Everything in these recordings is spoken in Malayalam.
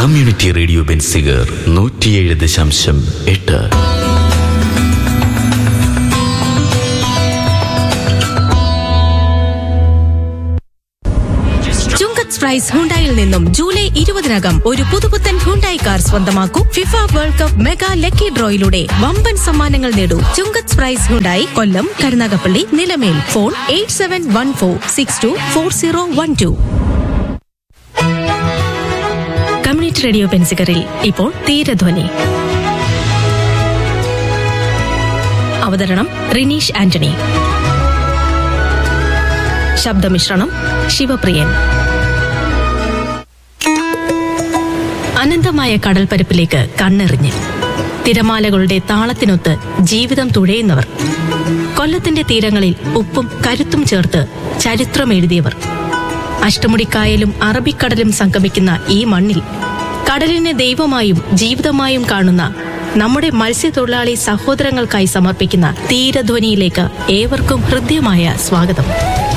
കമ്മ്യൂണിറ്റി റേഡിയോ ബെൻസിഗർ നൂറ്റിയേഴ് ദശാംശം എട്ട് ചുങ്കത്ത് പ്രൈസ് ഹുണ്ടായിൽ നിന്നും ജൂലൈ ഇരുപതിനകം ഒരു പുതുപുത്തൻ ഹുണ്ടായി കാർ സ്വന്തമാക്കൂ FIFA world cup mega lucky ഡ്രോയിലൂടെ വമ്പൻ സമ്മാനങ്ങൾ നേടൂ Chungath prize Hyundai Kollam Karunagappally Nilamel phone eight seven one four six two four zero one two community radio പെൻസികറിൽ ഇപ്പോൾ തീരധ്വനി അവതരണം റിനീഷ് ആന്റണി ശബ്ദമിശ്രണം ശിവപ്രിയൻ അനന്തമായ കടൽപ്പരപ്പിലേക്ക് കണ്ണെറിഞ്ഞ് തിരമാലകളുടെ താളത്തിനൊത്ത് ജീവിതം തുഴയുന്നവർ കൊല്ലത്തിന്റെ തീരങ്ങളിൽ ഉപ്പും കരുത്തും ചേർത്ത് ചരിത്രം എഴുതിയവർ അഷ്ടമുടിക്കായലും അറബിക്കടലും സംഗമിക്കുന്ന ഈ മണ്ണിൽ കടലിനെ ദൈവമായും ജീവിതമായും കാണുന്ന നമ്മുടെ മത്സ്യത്തൊഴിലാളി സഹോദരങ്ങൾക്കായി സമർപ്പിക്കുന്ന തീരധ്വനിയിലേക്ക് ഏവർക്കും ഹൃദ്യമായ സ്വാഗതം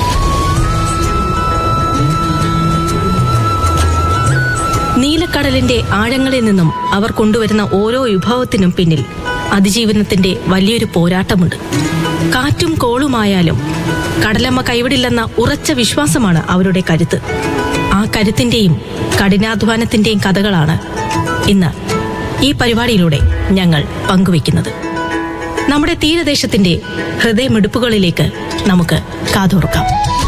നീലക്കടലിന്റെ ആഴങ്ങളിൽ നിന്നും അവർ കൊണ്ടുവരുന്ന ഓരോ വിഭവത്തിനും പിന്നിൽ അതിജീവനത്തിന്റെ വലിയൊരു പോരാട്ടമുണ്ട് കാറ്റും കോളുമായാലും കടലമ്മ കൈവിടില്ലെന്ന ഉറച്ച വിശ്വാസമാണ് അവരുടെ കരുത്ത് ആ കരുത്തിന്റെയും കഠിനാധ്വാനത്തിന്റെയും കഥകളാണ് ഇന്ന് ഈ പരിപാടിയിലൂടെ ഞങ്ങൾ പങ്കുവയ്ക്കുന്നത് നമ്മുടെ തീരദേശത്തിന്റെ ഹൃദയമിടുപ്പുകളിലേക്ക് നമുക്ക് കാതോർക്കാം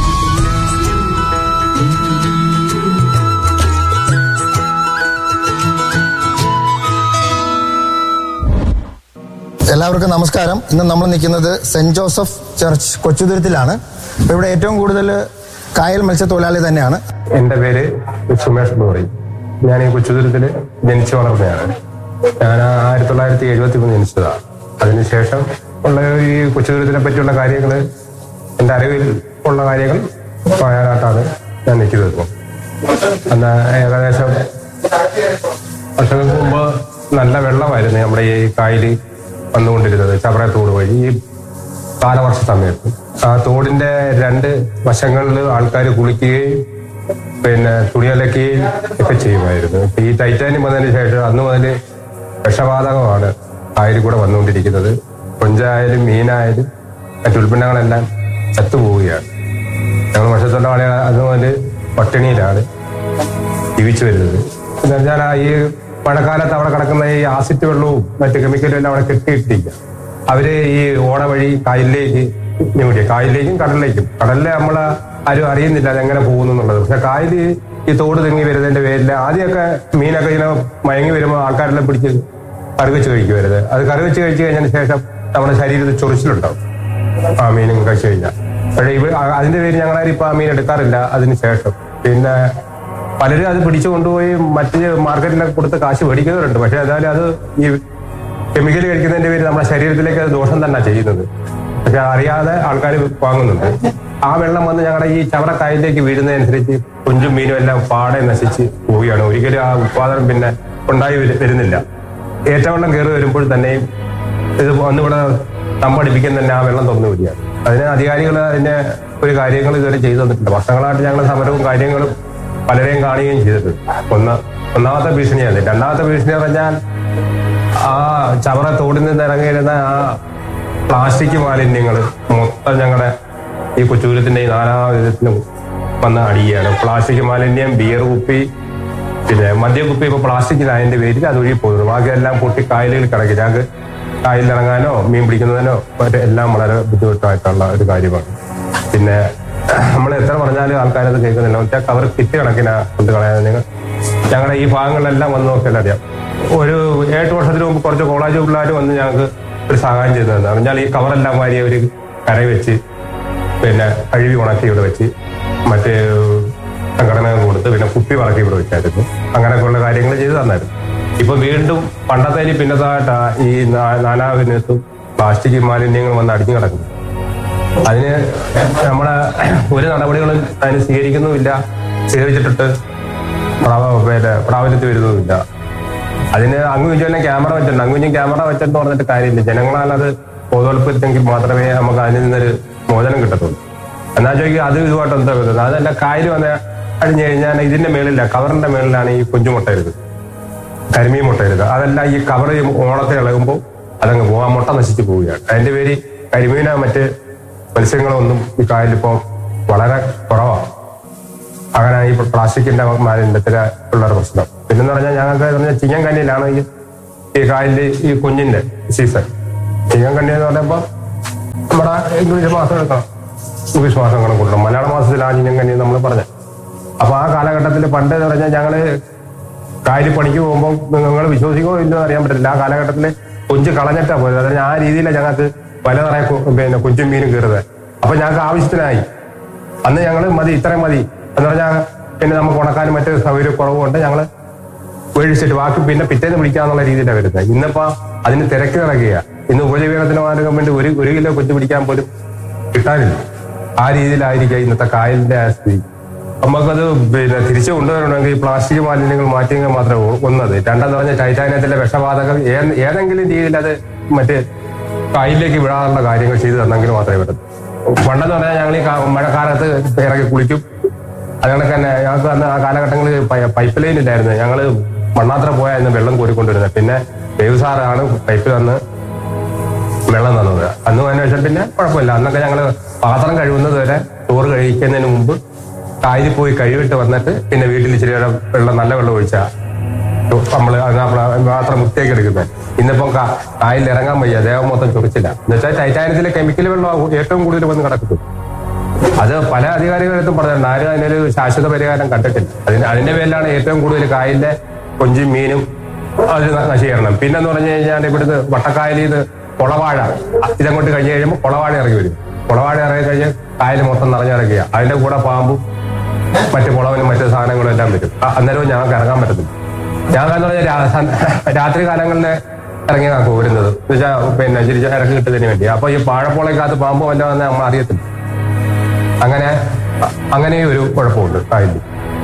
എല്ലാവർക്കും നമസ്കാരം ഇന്ന് നമ്മൾ നിൽക്കുന്നത് സെന്റ് ജോസഫ് ചർച്ച് കൊച്ചുതുരുത്തിലാണ് അപ്പോൾ ഇവിടെ ഏറ്റവും കൂടുതൽ കായൽ മത്സ്യത്തൊഴിലാളി തന്നെയാണ് എന്റെ പേര് സുമേഷ് എന്ന് പറയും ഞാൻ ഈ കൊച്ചുതുരത്തിൽ ജനിച്ചു വളർന്നതാണ് ഞാൻ ആയിരത്തി തൊള്ളായിരത്തി എഴുപത്തി മൂന്ന് ജനിച്ചതാണ് അതിനുശേഷം ഉള്ള ഈ കൊച്ചുതുരത്തിനെ പറ്റിയുള്ള കാര്യങ്ങൾ എന്റെ അറിവിൽ ഉള്ള കാര്യങ്ങൾ പറയാനായിട്ടാണ് ഞാൻ നിൽക്കുന്നത് ഇപ്പോൾ എന്നാൽ ഏകദേശം വർഷങ്ങൾക്ക് മുമ്പ് നല്ല വെള്ളമായിരുന്നു നമ്മുടെ ഈ കായൽ വന്നുകൊണ്ടിരുന്നത് ചവറത്തോട് വഴി ഈ കാലവർഷ സമയത്ത് ആ തോടിന്റെ രണ്ട് വശങ്ങളിൽ ആൾക്കാർ കുളിക്കുകയും പിന്നെ തുണിയലക്കുകയും ഒക്കെ ചെയ്യുമായിരുന്നു ഇപ്പൊ ഈ ടൈറ്റാനിയം വന്നതിന് ശേഷം അന്ന് മുതൽ വിഷവാതകമാണ് കായലിൽ കൂടെ വന്നുകൊണ്ടിരിക്കുന്നത് കൊഞ്ചായാലും മീനായാലും മറ്റുൽപ്പന്നങ്ങളെല്ലാം ചത്തുപോവുകയാണ് ഞങ്ങൾ വർഷത്തൊണ്ടാളെ അന്ന് മുതൽ പട്ടിണിയിലാണ് ജീവിച്ചു വരുന്നത് എന്ന് വെച്ചാൽ ആ ഈ മഴക്കാലത്ത് അവിടെ കിടക്കുന്ന ഈ ആസിഡ് വെള്ളവും മറ്റ് കെമിക്കലും എല്ലാം അവിടെ കെട്ടിയിട്ടിരിക്കുക അവര് ഈ ഓട വഴി കായലിലേക്ക് ഞൂടിയ കായലിലേക്കും കടലിലേക്കും കടലിലെ നമ്മൾ ആരും അറിയുന്നില്ല അതെങ്ങനെ പോകുന്നു എന്നുള്ളത് പക്ഷെ കായൽ ഈ തോട് തെങ്ങി വരുന്നതിന്റെ പേരിൽ ആദ്യമൊക്കെ മീനൊക്കെ ഇങ്ങനെ മയങ്ങി വരുമ്പോൾ ആൾക്കാരെല്ലാം പിടിച്ച് കറി വെച്ച് കഴിക്കുവരുത് അത് കറി വെച്ച് കഴിച്ചു കഴിഞ്ഞതിന് ശേഷം നമ്മുടെ ശരീരത്തിൽ ചൊറിച്ചിലുണ്ടാവും ആ മീനും കഴിച്ചു കഴിഞ്ഞാൽ പക്ഷേ ഇവ അ- അതിന്റെ പേര് ഞങ്ങളാരും ഇപ്പൊ ആ മീൻ എടുക്കാറില്ല അതിന് ശേഷം പിന്നെ പലരും അത് പിടിച്ചു കൊണ്ടുപോയി മറ്റ് മാർക്കറ്റിലൊക്കെ കൊടുത്ത് കാശ് മേടിക്കുന്നവരുണ്ട് പക്ഷെ എന്നാലും അത് ഈ കെമിക്കൽ കഴിക്കുന്നതിന്റെ പേര് നമ്മുടെ ശരീരത്തിലേക്ക് അത് ദോഷം തന്നെ ചെയ്യുന്നത് പക്ഷെ അറിയാതെ ആൾക്കാർ വാങ്ങുന്നുണ്ട് ആ വെള്ളം വന്ന് ഞങ്ങളുടെ ഈ ചവറ കായലിലേക്ക് വീഴുന്നതനുസരിച്ച് കുഞ്ചും മീനും എല്ലാം പാടെ നശിച്ച് പോവുകയാണ് ഒരിക്കലും ആ ഉത്പാദനം പിന്നെ ഉണ്ടായി വരു- വരുന്നില്ല ഏറ്റവെള്ളം കയറി വരുമ്പോൾ തന്നെയും ഇത് വന്നിവിടെ തമ്പടിപ്പിക്കാൻ തന്നെ ആ വെള്ളം തുറന്നു വരികയാണ് അതിന് അധികാരികൾ അതിന്റെ ഒരു കാര്യങ്ങൾ ഇതുവരെ ചെയ്തു തന്നിട്ടില്ല വർഷങ്ങളായിട്ട് ഞങ്ങൾ സമരവും കാര്യങ്ങളും പലരെയും കാണുകയും ചെയ്തിട്ടുണ്ട് ഒന്ന് ഒന്നാമത്തെ ഭീഷണിയാണ് രണ്ടാമത്തെ ഭീഷണി പറഞ്ഞാൽ ആ ചവറ തോടിൽ നിന്ന് ഇറങ്ങിയിരുന്ന ആ പ്ലാസ്റ്റിക് മാലിന്യങ്ങൾ മൊത്തം ഞങ്ങളുടെ ഈ കൊച്ചൂരത്തിന്റെ ഈ നാനാ വിധത്തിലും വന്ന് അടിയുകയാണ് പ്ലാസ്റ്റിക് മാലിന്യം ബിയർ കുപ്പി പിന്നെ മദ്യക്കുപ്പി ഇപ്പൊ പ്ലാസ്റ്റിക്കിലായതിന്റെ പേരിൽ അത് ഒഴുകി പോകുന്നു ബാക്കിയെല്ലാം പൊട്ടി കായലുകളിൽ കിടക്കി ഞങ്ങൾക്ക് കായലിലിറങ്ങാനോ മീൻ പിടിക്കുന്നതിനോ മറ്റേ എല്ലാം വളരെ ബുദ്ധിമുട്ടായിട്ടുള്ള ഒരു കാര്യമാണ് പിന്നെ നമ്മൾ എത്ര പറഞ്ഞാലും ആൾക്കാരത് കേൾക്കുന്നില്ല വെച്ചാൽ കവർ കിറ്റ് കണക്കിനാ കൊണ്ട് കളയാൻ നിങ്ങൾ ഞങ്ങളുടെ ഈ ഭാഗങ്ങളിലെല്ലാം വന്ന് നോക്കിയാൽ അറിയാം ഒരു ഏഴ് വർഷത്തിന് മുമ്പ് കുറച്ച് കോളേജ് പിള്ളേർ വന്ന് ഞങ്ങൾക്ക് ഒരു സഹായം ചെയ്തു തന്നതാണ് എന്നാൽ ഈ കവറെല്ലാം വാരി അവർ കര വെച്ച് പിന്നെ കഴുകി ഉണക്കി ഇവിടെ വെച്ച് മറ്റേ സംഘടനകൾ കൊടുത്ത് പിന്നെ കുപ്പി വളക്കി ഇവിടെ വെച്ചായിരുന്നു അങ്ങനെയൊക്കെയുള്ള കാര്യങ്ങൾ ചെയ്തു തന്നായിരുന്നു ഇപ്പൊ വീണ്ടും പണ്ടത്തേനി പിന്നത്തായിട്ടാ ഈ നാ- നാനാവിനത്തും പ്ലാസ്റ്റിക് മാലിന്യങ്ങൾ വന്ന് അടിഞ്ഞു കിടക്കുന്നു അതിന് നമ്മളെ ഒരു നടപടികളും അതിന് സ്വീകരിക്കുന്നുമില്ല സ്വീകരിച്ചിട്ടിട്ട് പ്രാവ- പിന്നെ പ്രാബല്യത്തിൽ വരുന്നതുമില്ല അതിന് അങ്ങ് വിജയം ക്യാമറ വെച്ചിട്ടുണ്ട് അങ്ങ് വിജയം ക്യാമറ വെച്ചെന്ന് പറഞ്ഞിട്ട് കാര്യമില്ല ജനങ്ങളാൽ അത് ബോധവൽപ്പെടുത്തെങ്കിൽ മാത്രമേ നമുക്ക് അതിൽ നിന്നൊരു മോചനം കിട്ടത്തുള്ളൂ എന്നാ ചോദിക്കുക അത് ഇതുമായിട്ട് എന്താ വരുന്നത് അതല്ല കായൽ വന്ന് അടിഞ്ഞു കഴിഞ്ഞാൽ ഇതിന്റെ മേളില്ല കവറിന്റെ മേളിലാണ് ഈ കുഞ്ചുമുട്ട ഇരുന്നത് കരിമീൻ മുട്ട ഇടുക അതെല്ലാം ഈ കവർ ഓണത്തെ ഇളകുമ്പോൾ അതങ്ങ് പോകും ആ മുട്ട നശിച്ചു പോവുകയാണ് അതിന്റെ പേര് കരിമീനോ മറ്റ് മത്സ്യങ്ങളോ ഒന്നും ഈ കായലിലിപ്പോൾ വളരെ കുറവാണ് അങ്ങനെ ഈ പ്ലാസ്റ്റിക്കിന്റെ മാലിന്യത്തിലെ ഉള്ളൊരു പ്രശ്നം പിന്നെന്ന് പറഞ്ഞാൽ ഞങ്ങൾക്ക് എന്ന് പറഞ്ഞാൽ ചിങ്ങൻ കന്നിയിലാണ് ഈ ഈ കായലിന്റെ ഈ കുഞ്ഞിന്റെ സീസൺ ചിങ്ങൻ കന്നി എന്ന് പറയുമ്പോൾ നമ്മുടെ ഇംഗ്ലീഷ് മാസം എടുക്കണം ഇംഗ്ലീഷ് മാസം കണക്കൂട്ടണം മലയാള മാസത്തിലാണ് ചിങ്ങൻ കന്നി നമ്മൾ പറഞ്ഞത് അപ്പൊ ആ കാലഘട്ടത്തിൽ പണ്ട് എന്ന് പറഞ്ഞാൽ ഞങ്ങള് കായലിൽ പണിക്ക് പോകുമ്പോൾ നിങ്ങൾ വിശ്വസിക്കോ ഇല്ലോ അറിയാൻ പറ്റില്ല ആ കാലഘട്ടത്തിൽ കൊഞ്ച് കളഞ്ഞിട്ടാ പോയത് അതായത് ആ രീതിയിലാണ് ഞങ്ങൾക്ക് പല നിറയെ കൊ- പിന്നെ കൊഞ്ചും മീനും കയറുന്നത് അപ്പൊ ഞങ്ങൾക്ക് ആവശ്യത്തിനായി അന്ന് ഞങ്ങൾ മതി ഇത്രയും മതി എന്ന് പറഞ്ഞാൽ പിന്നെ നമുക്ക് ഉണക്കാനും മറ്റ് സൗകര്യ കുറവുകൊണ്ട് ഞങ്ങൾ ഒഴിച്ചിട്ട് ബാക്കി പിന്നെ പിറ്റേന്ന് പിടിക്കാന്നുള്ള രീതിയിലാണ് വരുന്നത് ഇന്നിപ്പോ അതിന് തിരക്ക് കിടക്കുക ഇന്ന് ഉപജീവനത്തിന് മാർഗം വേണ്ടി ഒരു ഒരു കിലോ കൊഞ്ച് പിടിക്കാൻ പോലും കിട്ടാനില്ല ആ രീതിയിലായിരിക്കുക ഇന്നത്തെ കായലിന്റെ ആ സ്ഥിതി നമുക്കത് പിന്നെ തിരിച്ചു കൊണ്ടുവരണമെങ്കിൽ പ്ലാസ്റ്റിക് മാലിന്യങ്ങൾ മാറ്റിയെങ്കിൽ മാത്രമേ ഉ- ഒന്നത് രണ്ടെന്ന് പറഞ്ഞ ടൈറ്റാനിയത്തിലെ വിഷവാതകം ഏ- ഏതെങ്കിലും രീതിയിൽ അത് മറ്റ് കായലിലേക്ക് വിടാനുള്ള കാര്യങ്ങൾ ചെയ്തു തന്നെങ്കിൽ മാത്രമേ പറ്റൂ പണ്ടെന്ന് പറഞ്ഞാൽ ഞങ്ങൾ ഈ കാ- മഴക്കാലത്ത് ഇറങ്ങി കുളിക്കും അതുകൊണ്ട് തന്നെ ഞങ്ങൾക്ക് അന്ന് ആ കാലഘട്ടങ്ങളിൽ പൈ- പൈപ്പ് ലൈൻ ഇല്ലായിരുന്നു ഞങ്ങള് മണ്ണാത്ര പോയായിരുന്നു വെള്ളം കോരിക്കൊണ്ടിരുന്നത് പിന്നെ ദേവ് സാറാണ് പൈപ്പ് തന്ന് വെള്ളം തന്നത് അന്ന് അതിന് ശേഷം പിന്നെ കുഴപ്പമില്ല അന്നൊക്കെ ഞങ്ങള് പാത്രം കഴുകുന്നത് വരെ ചോറ് കഴിക്കുന്നതിന് മുമ്പ് കായലിൽ പോയി കഴുകിട്ട് വന്നിട്ട് പിന്നെ വീട്ടിൽ ഇച്ചിരി നേരം വെള്ളം നല്ല വെള്ളം ഒഴിച്ചാ നമ്മള് അതിനകത്ത് മാത്രം വൃത്തിയാക്കി എടുക്കുന്നത് ഇന്നിപ്പം കാ- കായലിൽ ഇറങ്ങാൻ വയ്യ ദേഹം മൊത്തം ചൊറിച്ചില്ല എന്നുവെച്ചാൽ ടൈറ്റാനിയത്തിലെ കെമിക്കൽ വെള്ളം ഏറ്റവും കൂടുതൽ വന്ന് കിടക്കുന്നത് അത് പല അധികാരികളെടുത്തും പറഞ്ഞിട്ടുണ്ട് ആരും അതിനൊരു ശാശ്വത പരിഹാരം കണ്ടിട്ടില്ല അതിന് അതിന്റെ പേരിലാണ് ഏറ്റവും കൂടുതൽ കായലിന്റെ കൊഞ്ചും മീനും അത് ന- നശീകരണം പിന്നെന്ന് പറഞ്ഞു കഴിഞ്ഞാൽ ഇവിടുന്ന് വട്ടക്കായലിൽ നിന്ന് കുളവാഴ ഇതങ്ങോട്ട് കഴിഞ്ഞ് കഴിയുമ്പോൾ കുളവാഴ ഇറങ്ങി വരും കുളവാഴ ഇറങ്ങി കഴിഞ്ഞ് കായൽ മൊത്തം നിറഞ്ഞിറക്കുക അതിന്റെ കൂടെ പാമ്പും മറ്റു കുളവനും മറ്റു സാധനങ്ങളും എല്ലാം വരും അ- അന്നേരവും ഞങ്ങൾക്ക് ഇറങ്ങാൻ പറ്റത്തില്ല ഞങ്ങളെന്ന് പറഞ്ഞാൽ രാ- സ- രാത്രി കാലങ്ങളിൽ ഇറങ്ങിയാണ് പോരുന്നത് എന്നുവെച്ചാൽ പിന്നെ ചിരിച്ച ഇറക്കി കിട്ടുന്നതിന് വേണ്ടി അപ്പൊ ഈ പാഴപ്പോളയ്ക്കകത്ത് പാമ്പ് വല്ലതെന്ന് നമ്മൾ അറിയത്തില്ല അങ്ങനെ അങ്ങനെ ഒരു കുഴപ്പമുണ്ട് കായലിൽ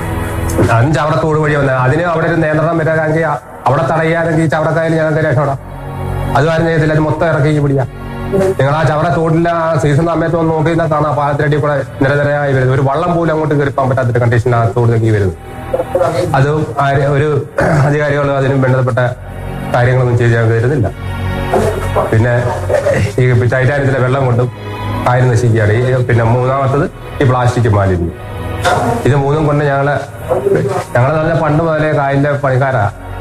അതും ചവറത്തോട് വഴി വന്നത് അതിന് അവിടെ ഒരു നിയന്ത്രണം വരാമെങ്കിൽ അവിടെ തടയാനെങ്കിൽ ഈ ചവറക്കായൽ ഞങ്ങൾക്ക് രക്ഷപ്പെടാം അത് കാര്യം ചെയ്യത്തില്ല അത് മൊത്തം ഇറക്കി പിടിക്കാം നിങ്ങൾ ആ ചവറ തോട്ടിലെ ആ സീസൺ സമയത്ത് ഒന്ന് നോക്കി കഴിഞ്ഞാൽ കാണാം പാലത്തിനടി കൂടെ നിരനിരയായി വരുന്നത് ഒരു വള്ളം പോലും അങ്ങോട്ട് കയറിപ്പാൻ പറ്റാത്തൊരു കണ്ടീഷനിലാണ് തോട് നീക്കി വരുന്നത് അത് ആര് ഒരു അധികാരികൾ അതിനും ബന്ധപ്പെട്ട കാര്യങ്ങളൊന്നും ചെയ്ത് ഞങ്ങൾക്ക് തരുന്നില്ല പിന്നെ ഈ ടൈറ്റാനിയത്തിലെ വെള്ളം കൊണ്ടും കായൽ നശിക്കുകയാണ് ഈ പിന്നെ മൂന്നാമത്തത് ഈ പ്ലാസ്റ്റിക് മാലിന്യം ഇത് മൂന്നും കൊണ്ട് ഞങ്ങള് ഞങ്ങളെന്ന് പറഞ്ഞാൽ പണ്ട് മുതലേ കായലിന്റെ പണിക്കാരാ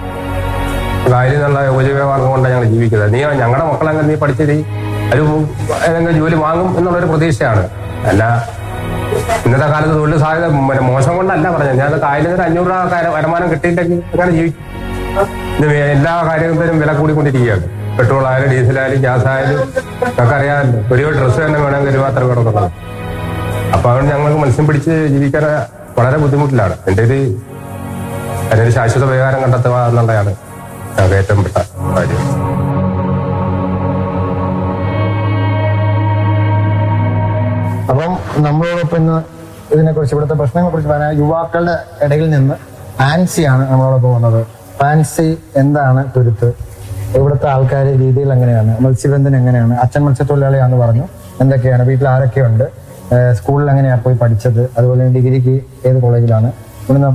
കായലിൽ നിന്നുള്ള ഉപജീവന മാർഗം കൊണ്ടാണ് ഞങ്ങൾ ജീവിക്കുന്നത് നീ ഞങ്ങളുടെ മക്കളെങ്കിൽ നീ പഠിച്ചത് ഈ ഒരു ഏതെങ്കിലും ജോലി വാങ്ങും എന്നുള്ളൊരു പ്രതീക്ഷയാണ് അല്ല ഇന്നത്തെ കാലത്ത് തൊഴിൽ സാധ്യത പിന്നെ മോശം കൊണ്ടല്ല പറഞ്ഞത് ഞാൻ കായലിൽ നിന്ന് ഒരു അഞ്ഞൂറ് രൂപ കാര്യം- വരുമാനം കിട്ടിയില്ലെങ്കിൽ അങ്ങനെ ജീവിക്കും ഇത് എല്ലാ കാര്യത്തിനും വില കൂടിക്കൊണ്ടിരിക്കുകയാണ് പെട്രോൾ ആയാലും ഡീസൽ ആയാലും ഗ്യാസ് ആയാലും നമുക്കറിയാമല്ലോ ഒരു ഡ്രസ്സ് തന്നെ വേണമെങ്കിൽ ഒരു മാത്രം വേണമെന്നുള്ളത് അപ്പൊ അതുകൊണ്ട് ഞങ്ങൾക്ക് മത്സ്യം പിടിച്ച് ജീവിക്കാൻ വളരെ ബുദ്ധിമുട്ടിലാണ് എന്റെ ഒരു അതിനൊരു ശാശ്വത പരിഹാരം കണ്ടെത്തുക എന്നുള്ളതാണ് ഞങ്ങൾക്ക് ഏറ്റവും പെട്ട കാര്യം അപ്പം നമ്മളോടൊപ്പം ഇന്ന് ഇതിനെക്കുറിച്ച് ഇവിടുത്തെ പ്രശ്നങ്ങളെ കുറിച്ച് പറയാൻ യുവാക്കളുടെ ഇടയിൽ നിന്ന് ഫാൻസിയാണ് നമ്മളോടൊപ്പം വന്നത് ഫാൻസി എന്താണ് തുരുത്ത് ഇവിടുത്തെ ആൾക്കാരുടെ രീതികൾ എങ്ങനെയാണ് മത്സ്യബന്ധനം എങ്ങനെയാണ് അച്ഛൻ മത്സ്യത്തൊഴിലാളിയാന്ന് പറഞ്ഞു എന്തൊക്കെയാണ് വീട്ടിൽ ആരൊക്കെയുണ്ട് ഏഹ് സ്കൂളിൽ എങ്ങനെയാണ് പോയി പഠിച്ചത് അതുപോലെ ഡിഗ്രിക്ക് ഏത് കോളേജിലാണ് ഇവിടുന്ന്